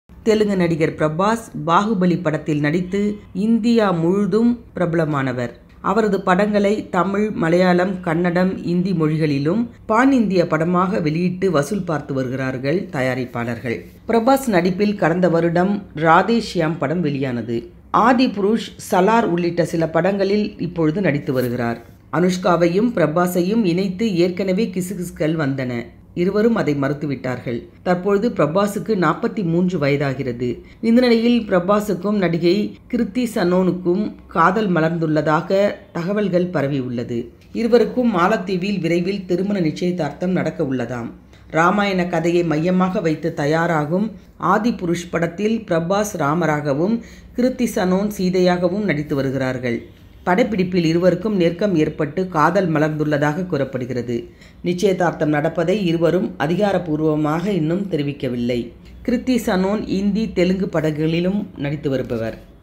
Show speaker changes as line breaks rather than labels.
தெலுங்கு நடிகர் பிரபாஸ் பாகுபலி படத்தில் நடித்து இந்தியா முழுதும் பிரபலமானவர் அவரது படங்களை தமிழ் மலையாளம் கன்னடம் இந்தி மொழிகளிலும் பான் இந்திய படமாக வெளியிட்டு வசூல் பார்த்து வருகிறார்கள் தயாரிப்பாளர்கள் பிரபாஸ் நடிப்பில் கடந்த வருடம் ராதே ஷியாம் படம் வெளியானது ஆதி புருஷ் சலார் உள்ளிட்ட சில படங்களில் இப்பொழுது நடித்து வருகிறார் அனுஷ்காவையும் பிரபாஸையும் இணைத்து ஏற்கனவே கிசுகிசுக்கள் வந்தன இருவரும் அதை மறுத்துவிட்டார்கள் தற்பொழுது பிரபாஸுக்கு நாற்பத்தி மூன்று வயதாகிறது இந்த நிலையில் பிரபாஸுக்கும் நடிகை கிருத்தி சனோனுக்கும் காதல் மலர்ந்துள்ளதாக தகவல்கள் பரவியுள்ளது இருவருக்கும் மாலத்தீவில் விரைவில் திருமண நிச்சயதார்த்தம் நடக்க உள்ளதாம் ராமாயண கதையை மையமாக வைத்து தயாராகும் ஆதி புருஷ் படத்தில் பிரபாஸ் ராமராகவும் கிருத்தி சனோன் சீதையாகவும் நடித்து வருகிறார்கள் படப்பிடிப்பில் இருவருக்கும் நெருக்கம் ஏற்பட்டு காதல் மலர்ந்துள்ளதாக கூறப்படுகிறது நிச்சயதார்த்தம் நடப்பதை இருவரும் அதிகாரப்பூர்வமாக இன்னும் தெரிவிக்கவில்லை கிருத்தி சனோன் இந்தி தெலுங்கு படங்களிலும் நடித்து வருபவர்